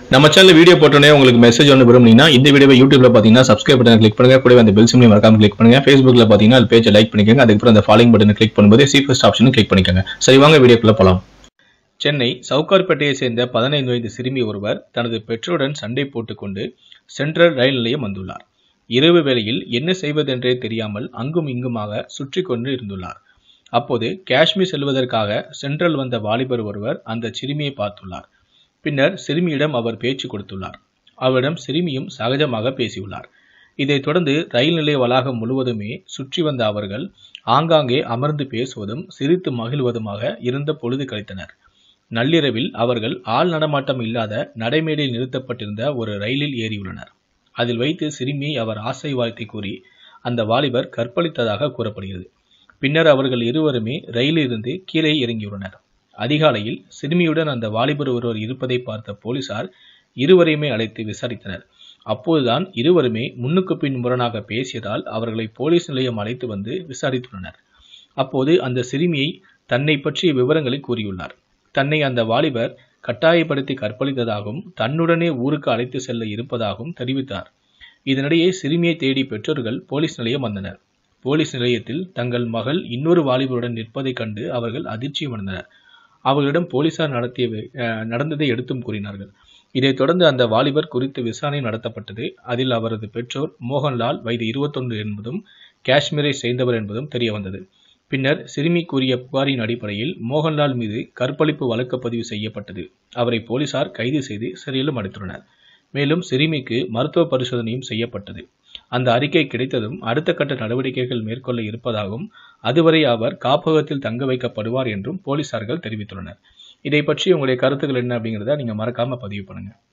நம்ம channel video போட்டோன்னே உங்களுக்கு மெசேஜ் ஒன்று விரும்புனீங்கன்னா இந்த வீடியோவை யூடியூப்ல பார்த்தீங்கன்னா சப்ஸ்கிரைப் பட்டன் கிளிக் பண்ணுங்க கூடவே அந்த பெல் சிம்லையும் மறக்காம கிளிக் பண்ணுங்க ஃபேஸ்புக்ல பார்த்தீங்கன்னா அது பேஜை லைக் பண்ணிக்கோங்க அதுக்கப்புறம் அந்த ஃபாலோயிங் பட்டனை கிளிக் பண்ணும்போது சி ஃபர்ஸ்ட் ஆப்ஷனும் கிளிக் பண்ணிக்கோங்க சரி வாங்க வீடியோக்குள்ள போலாம் சென்னை சவுகார்பேட்டையை சேர்ந்த பதினைந்து வயது சிறுமி ஒருவர் தனது பெற்றோருடன் சண்டை போட்டுக்கொண்டு சென்ட்ரல் ரயில் நிலையம் வந்துள்ளார் இரவு வேளையில் என்ன செய்வதென்றே தெரியாமல் அங்கும் இங்குமாக சுற்றி கொண்டு இருந்துள்ளார் அப்போது காஷ்மீர் செல்வதற்காக சென்ட்ரல் வந்த வாலிபர் ஒருவர் அந்த சிறுமியை பார்த்துள்ளார் பின்னர் சிறுமியிடம் அவர் பேச்சு கொடுத்துள்ளார் அவரிடம் சிறுமியும் சகஜமாக பேசியுள்ளார் இதைத் தொடர்ந்து ரயில் நிலைய வளாகம் முழுவதுமே சுற்றி வந்த அவர்கள் ஆங்காங்கே அமர்ந்து பேசுவதும் சிரித்து மகிழ்வதுமாக இருந்த பொழுது கழித்தனர் நள்ளிரவில் அவர்கள் ஆள் நடமாட்டம் இல்லாத நடைமேடையில் நிறுத்தப்பட்டிருந்த ஒரு ரயிலில் ஏறியுள்ளனர் அதில் வைத்து சிறுமியை அவர் ஆசை வாழ்த்தை கூறி அந்த வாலிபர் கற்பழித்ததாக கூறப்படுகிறது பின்னர் அவர்கள் இருவருமே ரயிலிலிருந்து கீழே இறங்கியுள்ளனர் அதிகாலையில் சிறுமியுடன் அந்த வாலிபர் ஒருவர் இருப்பதை பார்த்த போலீசார் இருவரையுமே அழைத்து விசாரித்தனர் அப்போதுதான் இருவருமே முன்னுக்கு பின் முரணாக பேசியதால் அவர்களை போலீஸ் நிலையம் அழைத்து வந்து விசாரித்துள்ளனர் அப்போது அந்த சிறுமியை தன்னை பற்றிய விவரங்களை கூறியுள்ளார் தன்னை அந்த வாலிபர் கட்டாயப்படுத்தி கற்பழித்ததாகவும் தன்னுடனே ஊருக்கு அழைத்து செல்ல இருப்பதாகவும் தெரிவித்தார் இதனிடையே சிறுமியை தேடி பெற்றோர்கள் போலீஸ் நிலையம் வந்தனர் போலீஸ் நிலையத்தில் தங்கள் மகள் இன்னொரு வாலிபருடன் நிற்பதைக் கண்டு அவர்கள் அதிர்ச்சியடைந்தனர் அவர்களிடம் போலீசார் நடத்திய அஹ், நடந்ததை எடுத்தும் கூறினார்கள் இதைத் தொடர்ந்து அந்த வாலிபர் குறித்து விசாரணை நடத்தப்பட்டது அதில் அவரது பெற்றோர் மோகன்லால் வயது இருபத்தொன்று என்பதும் காஷ்மீரை சேர்ந்தவர் என்பதும் தெரிய வந்தது பின்னர் சிறுமி கூறிய புகாரின் அடிப்படையில் மோகன்லால் மீது கற்பழிப்பு வழக்கு பதிவு செய்யப்பட்டது அவரை போலீசார் கைது செய்து சிறையிலும் அடைத்துள்ளனர் மேலும் சிறுமிக்கு மருத்துவ பரிசோதனையும் செய்யப்பட்டது அந்த அறிக்கை கிடைத்ததும் அடுத்த கட்ட நடவடிக்கைகள் மேற்கொள்ள இருப்பதாகவும் அதுவரை அவர் காப்பகத்தில் தங்க வைக்கப்படுவார் என்றும் போலீசார்கள் தெரிவித்துள்ளனர் இதை பற்றி உங்களுடைய கருத்துக்கள் என்ன அப்படிங்கிறத நீங்க மறக்காம பதிவு பண்ணுங்க